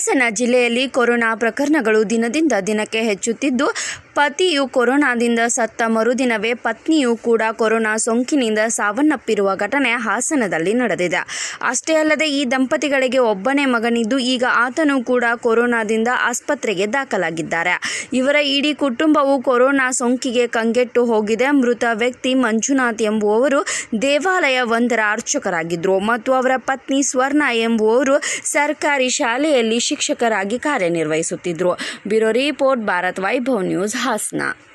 ಹಾಸನ ಜಿಲ್ಲೆಯಲ್ಲಿ ಕೊರೋನಾ ಪ್ರಕರಣಗಳು ದಿನದಿಂದ ದಿನಕ್ಕೆ ಹೆಚ್ಚುತ್ತಿದ್ದು ಪತಿಯು ಕೊರೋನಾದಿಂದ ಸತ್ತ ಮರುದಿನವೇ ಪತ್ನಿಯೂ ಕೂಡ ಕೊರೋನಾ ಸೋಂಕಿನಿಂದ ಸಾವನ್ನಪ್ಪಿರುವ ಘಟನೆ ಹಾಸನದಲ್ಲಿ ನಡೆದಿದೆ ಅಷ್ಟೇ ಅಲ್ಲದೆ ಈ ದಂಪತಿಗಳಿಗೆ ಒಬ್ಬನೇ ಮಗನಿದ್ದು ಈಗ ಆತನು ಕೂಡ ಕೊರೋನಾದಿಂದ ಆಸ್ಪತ್ರೆಗೆ ದಾಖಲಾಗಿದ್ದಾರೆ ಇವರ ಇಡೀ ಕುಟುಂಬವು ಕೊರೋನಾ ಸೋಂಕಿಗೆ ಕಂಗೆಟ್ಟು ಹೋಗಿದೆ ಮೃತ ವ್ಯಕ್ತಿ ಮಂಜುನಾಥ್ ಎಂಬುವವರು ದೇವಾಲಯ ಒಂದರ ಅರ್ಚಕರಾಗಿದ್ದರು ಮತ್ತು ಅವರ ಪತ್ನಿ ಸ್ವರ್ಣ ಎಂಬುವವರು ಸರ್ಕಾರಿ ಶಾಲೆಯಲ್ಲಿ ಶಿಕ್ಷಕರಾಗಿ ಕಾರ್ಯನಿರ್ವಹಿಸುತ್ತಿದ್ದರು bureau report Bharat Vaibhav news Hassan